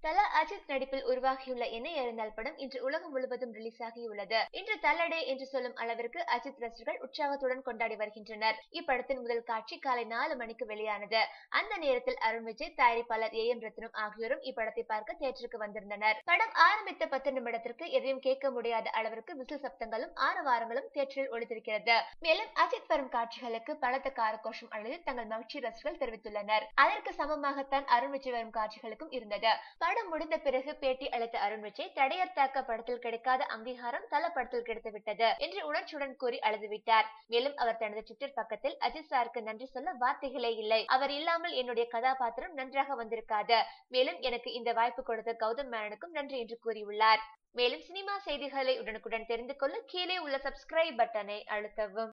தலா அஜித் நடிப்பில் உருவாகியுள்ள என்ன இருந்தால் படம் இன்று உலகம் முழுவதும் ரிலீஸ் ஆகியுள்ளது இன்று தல்லடே என்று சொல்லும் அளவிற்கு அஜித் ரசிகர்கள் உற்சாகத்துடன் கொண்டாடி வருகின்றனர் இப்படத்தின் முதல் காட்சி காலை நாலு மணிக்கு வெளியானது அந்த நேரத்தில் அருண் விஜய் தயாரிப்பாளர் ஏ எம் ரத்னம் ஆகியோரும் இப்படத்தை பார்க்க தியேட்டருக்கு வந்திருந்தனர் படம் ஆரம்பித்த பத்து நிமிடத்திற்கு எதையும் கேட்க முடியாத அளவிற்கு விசில் சப்தங்களும் ஆரவாரங்களும் தியேட்டரில் ஒழித்திருக்கிறது மேலும் அஜித் வரும் காட்சிகளுக்கு பலத்த காரகோஷம் அழைத்து தங்கள் மகிழ்ச்சி ரசிகர்கள் தெரிவித்துள்ளனர் அதற்கு சமமாகத்தான் அருண் விஜய் வரும் காட்சிகளுக்கும் இருந்தது படம் முடிந்த பிறகு பேட்டி அளித்த அருண் விஜய் தடையர்த்தாக்க படத்தில் கிடைக்காத அங்கீகாரம் தல படத்தில் கிடைத்துவிட்டது என்று உணர்ச்சியுடன் கூறி அழுதுவிட்டார் மேலும் அவர் தனது ட்விட்டர் பக்கத்தில் அஜித் சாருக்கு நன்றி சொல்ல வார்த்தைகளே இல்லை அவர் இல்லாமல் என்னுடைய கதாபாத்திரம் நன்றாக வந்திருக்காது மேலும் எனக்கு இந்த வாய்ப்பு கொடுத்த கௌதம் மேனனுக்கும் நன்றி என்று கூறியுள்ளார் மேலும் சினிமா செய்திகளை உடனுக்குடன் தெரிந்து கொள்ள கீழே உள்ள சப்ஸ்கிரைப் பட்டனை அழுத்தவும்